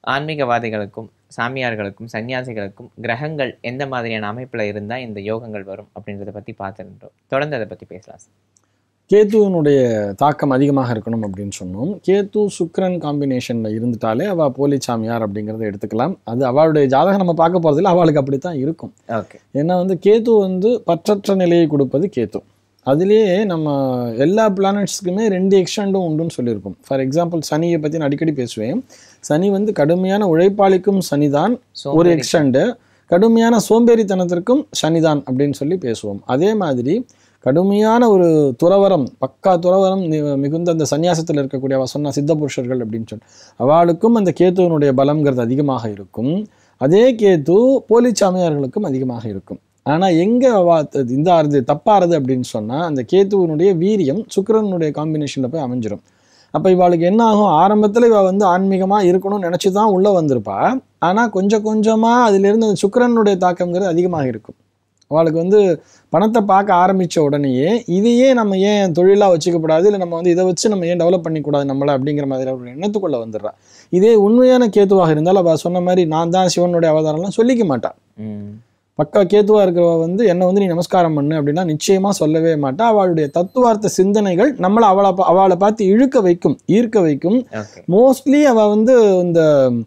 ஆன்மீகவாதிகளுக்கும் சாமியார்களுக்கும் சன்னியாசிகளுக்கும் கிரகங்கள் எந்த மாதிரியான அமைப்புல இருந்தா இந்த யோகங்கள் வரும் அப்படின்றத பத்தி பார்த்துருந்தோம் தொடர்ந்து அதை பத்தி பேசலாம் சார் கேத்துவினுடைய தாக்கம் அதிகமாக இருக்கணும் அப்படின்னு சொன்னோம் கேத்து சுக்கிரன் காம்பினேஷனில் இருந்துட்டாலே அவள் போலி சாமியார் அப்படிங்கிறத எடுத்துக்கலாம் அது அவளுடைய ஜாதகம் நம்ம பார்க்க போகிறதில்ல அவளுக்கு அப்படி தான் இருக்கும் ஓகே ஏன்னா வந்து கேத்து வந்து பற்றற்ற நிலையை கொடுப்பது கேத்து அதுலேயே நம்ம எல்லா பிளானட்ஸ்க்குமே ரெண்டு எக்ஸ்டெண்டும் உண்டுன்னு சொல்லியிருப்போம் ஃபார் எக்ஸாம்பிள் சனியை பற்றி நான் அடிக்கடி பேசுவேன் சனி வந்து கடுமையான உழைப்பாளிக்கும் சனிதான் ஒரு எக்ஸ்டெண்டு கடுமையான சோம்பேறித்தனத்திற்கும் சனிதான் அப்படின்னு சொல்லி பேசுவோம் அதே மாதிரி கடுமையான ஒரு துறவரம் பக்கா துறவரம் நி- மிகுந்த அந்த சன்னியாசத்தில் இருக்கக்கூடிய அவ சொன்ன சித்த புருஷர்கள் அப்படின்னு சொல்லி அவளுக்கும் அந்த கேத்துவனுடைய பலம்ங்கிறது அதிகமாக இருக்கும் அதே கேத்து போலி சாமியார்களுக்கும் அதிகமாக இருக்கும் ஆனால் எங்கே இந்த ஆறுது தப்பாறுது அப்படின்னு சொன்னால் அந்த கேத்துவனுடைய வீரியம் சுக்கிரனுடைய காம்பினேஷனில் போய் அமைஞ்சிரும் அப்போ இவாளுக்கு என்ன ஆகும் ஆரம்பத்தில் இவ வந்து ஆன்மீகமாக இருக்கணும்னு நினச்சி தான் உள்ளே வந்திருப்பா ஆனால் கொஞ்சம் கொஞ்சமாக அதிலிருந்து அந்த சுக்கிரனுடைய தாக்கம்ங்கிறது அதிகமாக இருக்கும் அவளுக்கு வந்து பணத்தை பார்க்க ஆரம்பித்த உடனேயே இதையே நம்ம ஏன் தொழிலாக வச்சுக்கப்படாது இல்லை நம்ம வந்து இதை வச்சு நம்ம ஏன் டெவலப் பண்ணிக்கூடாது நம்மளை அப்படிங்கிற மாதிரி ஒரு எண்ணத்துக்குள்ளே வந்துடுறா இதே உண்மையான கேத்துவாக இருந்தால் அவள் சொன்ன மாதிரி நான் தான் சிவனுடைய அவதாரம்லாம் சொல்லிக்க மாட்டாள் ம் பக்கா கேத்துவா இருக்கிறவ வந்து என்னை வந்து நீ நமஸ்காரம் பண்ணு அப்படின்னா நிச்சயமா சொல்லவே மாட்டா அவளுடைய தத்துவார்த்த சிந்தனைகள் நம்மளை அவளை பா- அவளை பார்த்து இழுக்க வைக்கும் ஈர்க்க வைக்கும் ஓகே மோஸ்ட்லி அவ வந்து இந்த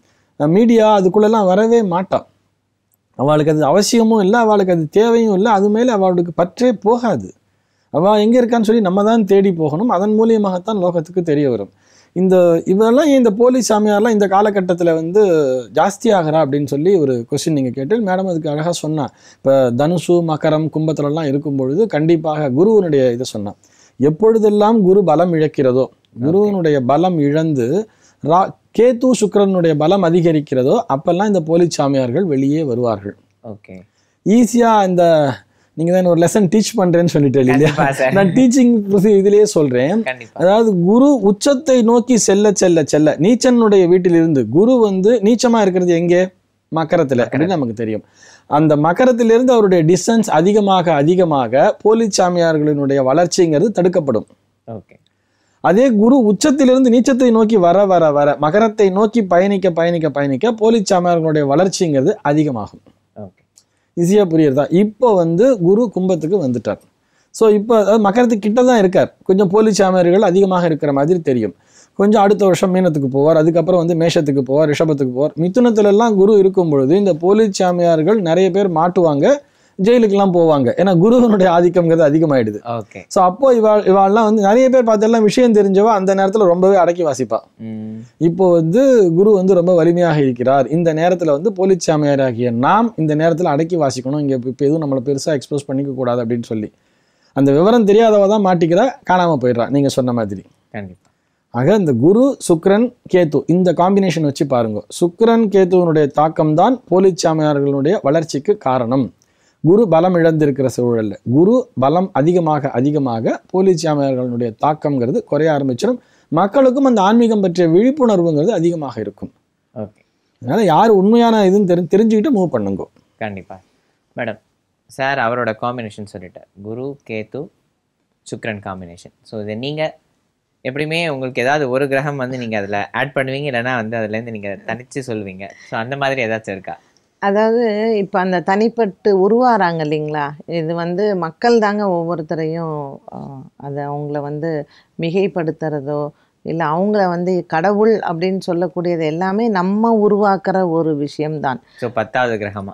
மீடியா அதுக்குள்ளெல்லாம் வரவே மாட்டா அவளுக்கு அது அவசியமும் இல்லை அவளுக்கு அது தேவையும் இல்லை அது மேலே அவளுக்கு பற்றே போகாது அவள் எங்கே இருக்கான்னு சொல்லி நம்ம தான் தேடி போகணும் அதன் மூலியமாகத்தான் லோகத்துக்கு தெரிய வரும் இந்த இவெல்லாம் ஏன் இந்த போலி சாமியார்லாம் இந்த காலகட்டத்தில் வந்து ஜாஸ்தி ஆகிறா அப்படின்னு சொல்லி ஒரு கொஸ்டின் நீங்கள் கேட்டு மேடம் அதுக்கு அழகாக சொன்னா இப்போ தனுசு மகரம் கும்பத்துலலாம் இருக்கும் பொழுது கண்டிப்பாக குருவனுடைய இதை சொன்னான் எப்பொழுதெல்லாம் குரு பலம் இழக்கிறதோ குருவனுடைய பலம் இழந்து ரா கேத்து சுக்கிரனுடைய பலம் அதிகரிக்கிறதோ அப்பெல்லாம் இந்த போலி சாமியார்கள் வெளியே வருவார்கள் ஓகே ஈஸியாக இந்த நீங்கள் தான் ஒரு லெசன் டீச் பண்ணுறேன்னு சொல்லிட்டு இல்லையா கண்டிப்பா சார் நான் டீச்சிங் இதுலேயே சொல்கிறேன் கண்டிப்பா அதாவது குரு உச்சத்தை நோக்கி செல்ல செல்ல செல்ல நீச்சனுடைய வீட்டிலிருந்து குரு வந்து நீச்சமா இருக்கிறது எங்கே மக்கரத்துல அப்படின்னு நமக்கு தெரியும் அந்த மக்கரத்திலிருந்து அவருடைய டிஸ்டன்ஸ் அதிகமாக அதிகமாக போலி சாமியார்களினுடைய வளர்ச்சிங்கிறது தடுக்கப்படும் ஓகே அதே குரு உச்சத்திலிருந்து நீச்சத்தை நோக்கி வர வர வர மகரத்தை நோக்கி பயணிக்க பயணிக்க பயணிக்க போலி சாமியார்களுடைய வளர்ச்சிங்கிறது அதிகமாகும் ஓகே ஈஸியாக புரியுறதா இப்போ வந்து குரு கும்பத்துக்கு வந்துட்டார் ஸோ இப்போ அதாவது மக்கரத்துக்கு கிட்ட தான் இருக்கார் கொஞ்சம் போலி சாமியார்கள் அதிகமாக இருக்கிற மாதிரி தெரியும் கொஞ்சம் அடுத்த வருஷம் மீனத்துக்கு போவார் அதுக்கப்புறம் வந்து மேஷத்துக்கு போவார் ரிஷபத்துக்கு போவார் மிதுனத்துல எல்லாம் குரு இருக்கும் பொழுது இந்த போலி சாமியார்கள் நிறைய பேர் மாட்டுவாங்க ஜெயிலுக்கெல்லாம் போவாங்க ஏன்னா குருவனுடைய ஆதிக்கம்ங்கிறது அதிகமாயிடுது ஓகே ஸோ அப்போ இவாள் இவாள்லாம் வந்து நிறைய பேர் பார்த்தெல்லாம் விஷயம் தெரிஞ்சவ அந்த நேரத்தில் ரொம்பவே அடக்கி வாசிப்பா ம் இப்போ வந்து குரு வந்து ரொம்ப வலிமையாக இருக்கிறார் இந்த நேரத்தில் வந்து போலீஸ் சாமியாராகிய நாம் இந்த நேரத்தில் அடக்கி வாசிக்கணும் இங்கே இப்போ எதுவும் நம்மளை பெருசாக எக்ஸ்போஸ் பண்ணிக்க கூடாது அப்படின்னு சொல்லி அந்த விவரம் தெரியாதவ தான் மாட்டிக்கிறா காணாமல் போயிடுறா நீங்கள் சொன்ன மாதிரி கண்டிப்பா ஆக இந்த குரு சுக்கிரன் கேத்து இந்த காம்பினேஷன் வச்சு பாருங்க சுக்கிரன் கேத்துவனுடைய தாக்கம் தான் போலீஸ் சாமியார்களுடைய வளர்ச்சிக்கு காரணம் குரு பலம் இழந்திருக்கிற சூழல்ல குரு பலம் அதிகமாக அதிகமாக போலீஸ் சாமியார்களுடைய தாக்கம்ங்கிறது குறைய ஆரம்பிச்சிடும் மக்களுக்கும் அந்த ஆன்மீகம் பற்றிய விழிப்புணர்வுங்கிறது அதிகமாக இருக்கும் ஓகே அதனால யார் உண்மையான இதுன்னு தெரி தெரிஞ்சுக்கிட்டு மூவ் பண்ணுங்க கண்டிப்பா மேடம் சார் அவரோட காம்பினேஷன் சொல்லிட்டார் குரு கேத்து சுக்ரன் காம்பினேஷன் ஸோ இதை நீங்க எப்படியுமே உங்களுக்கு ஏதாவது ஒரு கிரகம் வந்து நீங்க அதுல ஆட் பண்ணுவீங்க இல்லைன்னா வந்து அதுல இருந்து நீங்க தனிச்சு சொல்லுவீங்க ஸோ அந்த மாதிரி ஏதாச்சும் இருக்கா அதாவது இப்போ அந்த தனிப்பட்டு உருவாகிறாங்க இல்லைங்களா இது வந்து மக்கள் தாங்க ஒவ்வொருத்தரையும் ஆஹ், அதை அவங்கள வந்து மிகைப்படுத்துறதோ இல்லை அவங்கள வந்து கடவுள் அப்படின்னு சொல்லக்கூடியது எல்லாமே நம்ம உருவாக்குற ஒரு விஷயம்தான் ஸோ பத்தாவது கிரகமா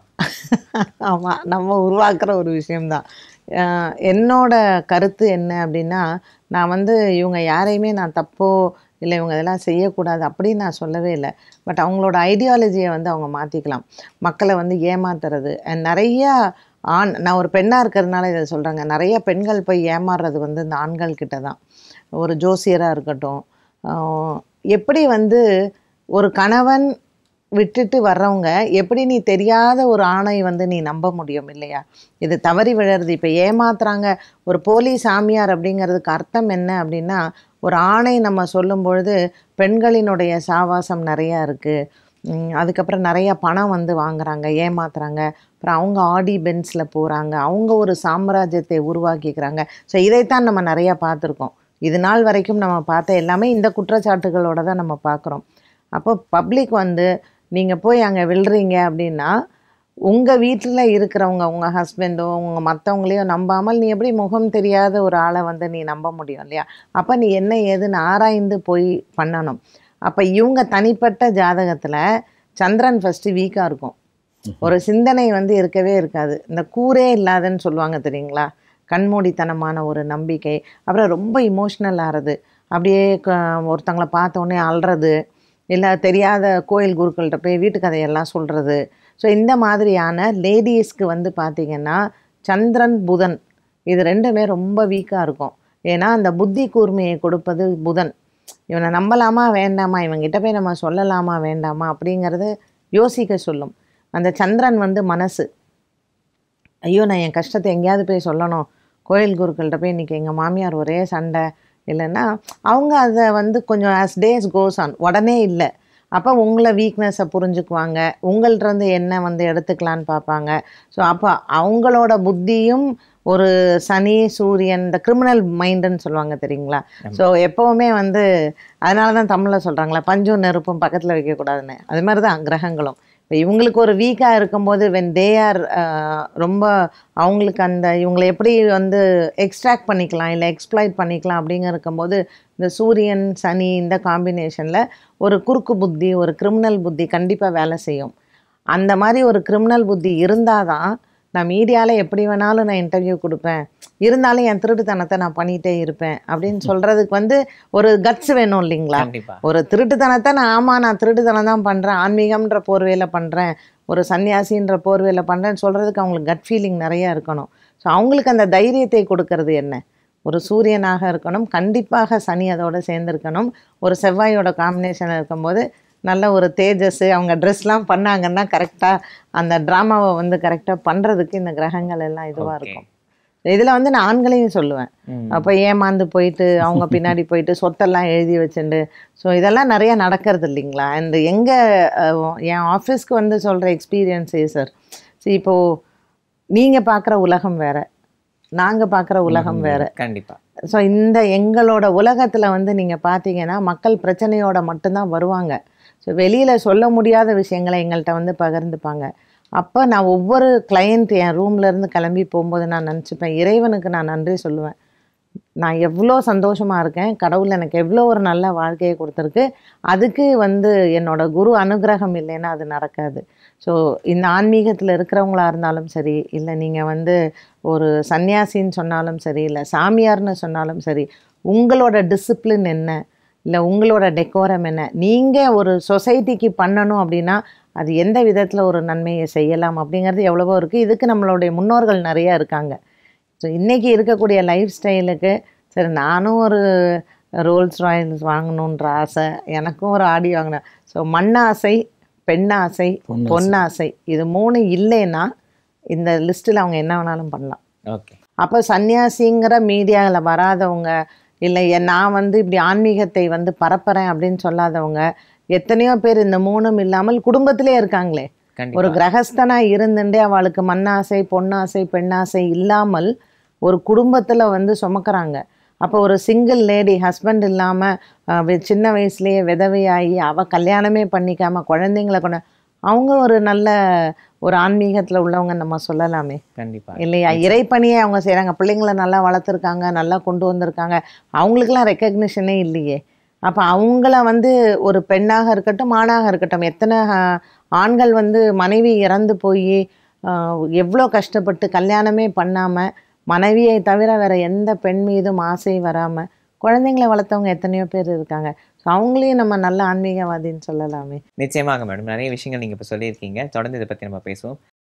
ஆமாம் நம்ம உருவாக்குற ஒரு விஷயம்தான் ஆஹ் என்னோட கருத்து என்ன அப்படின்னா நான் வந்து இவங்க யாரையுமே நான் தப்போ இல்லை இவங்க இதெல்லாம் செய்யக்கூடாது அப்படின்னு நான் சொல்லவே இல்லை பட் அவங்களோட ஐடியாலஜியை வந்து அவங்க மாற்றிக்கலாம் மக்களை வந்து ஏமாத்துறது and நிறைய ஆண் நான் ஒரு பெண்ணாக இருக்கிறதுனால இதை சொல்கிறாங்க நிறைய பெண்கள் போய் ஏமாறுறது வந்து இந்த ஆண்கள் கிட்ட தான் ஒரு ஜோசியராக இருக்கட்டும் ஆஹ் எப்படி வந்து ஒரு கணவன் விட்டுட்டு வர்றவங்க எப்படி நீ தெரியாத ஒரு ஆணை வந்து நீ நம்ப முடியும் இல்லையா இது தவறி விழறது இப்போ ஏமாத்துறாங்க ஒரு போலி சாமியார் அப்படிங்கிறதுக்கு அர்த்தம் என்ன அப்படின்னா ஒரு ஆணை நம்ம சொல்லும் பொழுது பெண்களினுடைய சாவாசம் நிறையா இருக்குது அதுக்கப்புறம் நிறைய பணம் வந்து வாங்குறாங்க ஏமாத்துறாங்க அப்புறம் அவங்க ஆடி பென்ஸில் போகிறாங்க அவங்க ஒரு சாம்ராஜ்யத்தை உருவாக்கிக்கிறாங்க ஸோ இதைத்தான் நம்ம நிறையா பார்த்துருக்கோம் இது நாள் வரைக்கும் நம்ம பார்த்த எல்லாமே இந்த குற்றச்சாட்டுகளோட தான் நம்ம பார்க்குறோம் அப்போ பப்ளிக் வந்து நீங்கள் போய் அங்கே விழுறீங்க அப்படின்னா உங்கள் வீட்டில் இருக்கிறவங்க உங்கள் ஹஸ்பண்டோ உங்கள் மற்றவங்களையோ நம்பாமல் நீ எப்படி முகம் தெரியாத ஒரு ஆளை வந்து நீ நம்ப முடியும் இல்லையா அப்போ நீ என்ன ஏதுன்னு ஆராய்ந்து போய் பண்ணணும் அப்போ இவங்க தனிப்பட்ட ஜாதகத்தில் சந்திரன் ஃபஸ்ட்டு வீக்காக இருக்கும் ஒரு சிந்தனை வந்து இருக்கவே இருக்காது இந்த கூரே இல்லாதன்னு சொல்லுவாங்க தெரியுங்களா கண்மூடித்தனமான ஒரு நம்பிக்கை அப்புறம் ரொம்ப இமோஷ்னல் ஆகிறது அப்படியே க- ஒருத்தங்கள பார்த்த உடனே அல்றது இல்லை தெரியாத கோயில் குருக்கள்கிட்ட போய் வீட்டு கதையெல்லாம் சொல்கிறது ஸோ இந்த மாதிரியான லேடிஸ்க்கு வந்து பார்த்திங்கன்னா சந்திரன் புதன் இது ரெண்டுமே ரொம்ப வீக்காக இருக்கும் ஏன்னா அந்த புத்தி கூர்மையை கொடுப்பது புதன் இவனை நம்பலாமா வேண்டாமா இவங்கிட்ட போய் நம்ம சொல்லலாமா வேண்டாமா அப்படிங்கிறது யோசிக்க சொல்லும் அந்த சந்திரன் வந்து மனசு ஐயோ நான் என் கஷ்டத்தை எங்கேயாவது போய் சொல்லணும் கோயில் குருக்கள்கிட்ட போய் இன்றைக்கி எங்கள் மாமியார் ஒரே சண்டை இல்லைன்னா அவங்க அதை வந்து கொஞ்சம் as டேஸ் கோஸ் ஆன் உடனே இல்லை அப்போ உங்களை வீக்னஸை புரிஞ்சுக்குவாங்க உங்கள்ட்ட இருந்து என்ன வந்து எடுத்துக்கலான்னு பார்ப்பாங்க ஸோ அப்போ அவங்களோட புத்தியும் ஒரு சனி சூரியன் இந்த கிரிமினல் மைண்டுன்னு சொல்லுவாங்க தெரியுங்களா ஸோ எப்போவுமே வந்து அதனால தான் தமிழில் சொல்கிறாங்களா பஞ்சும் நெருப்பும் பக்கத்தில் வைக்கக்கூடாதுன்னு அது மாதிரி தான் கிரகங்களும் இப்போ இவங்களுக்கு ஒரு வீக்காக இருக்கும்போது வென் தே ஆர் ரொம்ப அவங்களுக்கு அந்த இவங்களை எப்படி வந்து எக்ஸ்ட்ராக்ட் பண்ணிக்கலாம் இல்லை எக்ஸ்ப்ளாய்ட் பண்ணிக்கலாம் அப்படிங்க இருக்கும்போது இந்த சூரியன் சனி இந்த காம்பினேஷனில் ஒரு குறுக்கு புத்தி ஒரு கிரிமினல் புத்தி கண்டிப்பாக வேலை செய்யும் அந்த மாதிரி ஒரு கிரிமினல் புத்தி இருந்தால் தான் நான் மீடியாவில் எப்படி வேணாலும் நான் இன்டர்வியூ கொடுப்பேன் இருந்தாலும் என் திருட்டுத்தனத்தை நான் பண்ணிகிட்டே இருப்பேன் அப்படின்னு சொல்கிறதுக்கு வந்து ஒரு கட்ஸ் வேணும் இல்லைங்களா கண்டிப்பா ஒரு திருட்டுத்தனத்தை நான் ஆமாம் நான் திருட்டுத்தனம் தான் பண்ணுறேன் ஆன்மீகம்ன்ற போர்வையில் பண்ணுறேன் ஒரு சன்னியாசின்ற போர்வையில் பண்ணுறேன்னு சொல்கிறதுக்கு அவங்களுக்கு கட் ஃபீலிங் நிறையா இருக்கணும் ஸோ அவங்களுக்கு அந்த தைரியத்தை கொடுக்கறது என்ன ஒரு சூரியனாக இருக்கணும் கண்டிப்பாக சனி அதோட சேர்ந்துருக்கணும் ஒரு செவ்வாயோட காம்பினேஷன் இருக்கும்போது நல்ல ஒரு தேஜஸ் அவங்க ட்ரெஸ்லாம் பண்ணாங்கன்னா கரெக்டாக அந்த ட்ராமாவை வந்து கரெக்டாக பண்ணுறதுக்கு இந்த கிரகங்கள் எல்லாம் இதுவாக Okay. இருக்கும் இதில் வந்து நான் ஆண்களையும் சொல்லுவேன் ம். அப்போ ஏமாந்து போயிட்டு அவங்க பின்னாடி போயிட்டு சொத்தெல்லாம் எழுதி வச்சுண்டு ஸோ இதெல்லாம் நிறைய நடக்கிறது இல்லைங்களா அண்ட் எங்கே என் ஆஃபீஸ்க்கு வந்து சொல்கிற எக்ஸ்பீரியன்ஸே சார் சரி இப்போது நீங்கள் பார்க்குற உலகம் வேற நாங்கள் பார்க்குற உலகம் வேற கண்டிப்பா ஸோ இந்த எங்களோட உலகத்தில் வந்து நீங்கள் பார்த்தீங்கன்னா மக்கள் பிரச்சனையோட மட்டும்தான் வருவாங்க ஸோ வெளியில் சொல்ல முடியாத விஷயங்களை எங்கள்கிட்ட வந்து பகிர்ந்துப்பாங்க அப்போ நான் ஒவ்வொரு கிளையண்ட் என் ரூம்ல இருந்து கிளம்பி போகும்போது நான் நினச்சிப்பேன் இறைவனுக்கு நான் நன்றி சொல்லுவேன் நான் எவ்வளோ சந்தோஷமாக இருக்கேன் கடவுள் எனக்கு எவ்வளோ ஒரு நல்ல வாழ்க்கையை கொடுத்துருக்கு அதுக்கு வந்து என்னோட குரு அனுகிரகம் இல்லைன்னா அது நடக்காது ஸோ இந்த ஆன்மீகத்தில் இருக்கிறவங்களா இருந்தாலும் சரி இல்லை நீங்கள் வந்து ஒரு சன்னியாசின்னு சொன்னாலும் சரி இல்லை சாமியார்னு சொன்னாலும் சரி உங்களோட டிசிப்ளின் என்ன இல்லை உங்களோட டெக்கோரம் என்ன நீங்கள் ஒரு சொசைட்டிக்கு பண்ணணும் அப்படின்னா அது எந்த விதத்தில் ஒரு நன்மையை செய்யலாம் அப்படிங்கிறது எவ்வளவோ இருக்குது இதுக்கு நம்மளுடைய முன்னோர்கள் நிறையா இருக்காங்க ஸோ இன்றைக்கி இருக்கக்கூடிய லைஃப் ஸ்டைலுக்கு சரி நானும் ஒரு ரோல்ஸ் ராயல்ஸ் வாங்கணுன்ற ஆசை எனக்கும் ஒரு ஆடி வாங்கினேன் ஸோ மண்ணாசை பெண்ணாசை பொன்னாசை. பொன்னாசை இது மூணு இல்லைன்னா இந்த லிஸ்ட்டில் அவங்க என்ன வேணாலும் பண்ணலாம் ஓகே அப்போ சன்னியாசிங்கிற மீடியாவில் வராதவங்க இல்லை எ- நான் வந்து இப்படி ஆன்மீகத்தை வந்து பரப்புறேன் அப்படின்னு சொல்லாதவங்க எத்தனையோ பேர் இந்த மூணும் இல்லாமல் குடும்பத்திலே இருக்காங்களே ஒரு கண்டிப்பா கிரகஸ்தனா இருந்துட்டே அவளுக்கு மண்ணாசை பொன்னாசை பெண்ணாசை இல்லாமல் ஒரு குடும்பத்தில் வந்து சுமக்கறாங்க அப்போ ஒரு சிங்கிள் லேடி ஹஸ்பண்ட் இல்லாமல் சின்ன வயசுலேயே விதவையாகி அவள் கல்யாணமே பண்ணிக்காம குழந்தைங்களை கொண்டு அவங்க ஒரு நல்ல ஒரு ஆன்மீகத்தில் உள்ளவங்க நம்ம சொல்லலாமே கண்டிப்பா இல்லையா இறைப்பணியை அவங்க செய்கிறாங்க பிள்ளைங்கள நல்லா வளர்த்துருக்காங்க நல்லா கொண்டு வந்திருக்காங்க அவங்களுக்கெல்லாம் ரெக்கக்னிஷனே இல்லையே அப்போ அவங்கள வந்து ஒரு பெண்ணாக இருக்கட்டும் ஆணாக இருக்கட்டும் எத்தனை ஆஹ், ஆண்கள் வந்து மனைவி இறந்து போய் எவ்வளோ கஷ்டப்பட்டு கல்யாணமே பண்ணாமல் மனைவியை தவிர வேற எந்த பெண் மீதும் ஆசை வராமல் குழந்தைங்களை வளர்த்தவங்க எத்தனையோ பேர் இருக்காங்க ஸோ அவங்களையும் நம்ம நல்ல ஆன்மீகவாதின்னு சொல்லலாமே நிச்சயமாக மேடம் நிறைய விஷயங்கள் நீங்க இப்ப சொல்லியிருக்கீங்க தொடர்ந்து இதை பத்தி நம்ம பேசுவோம்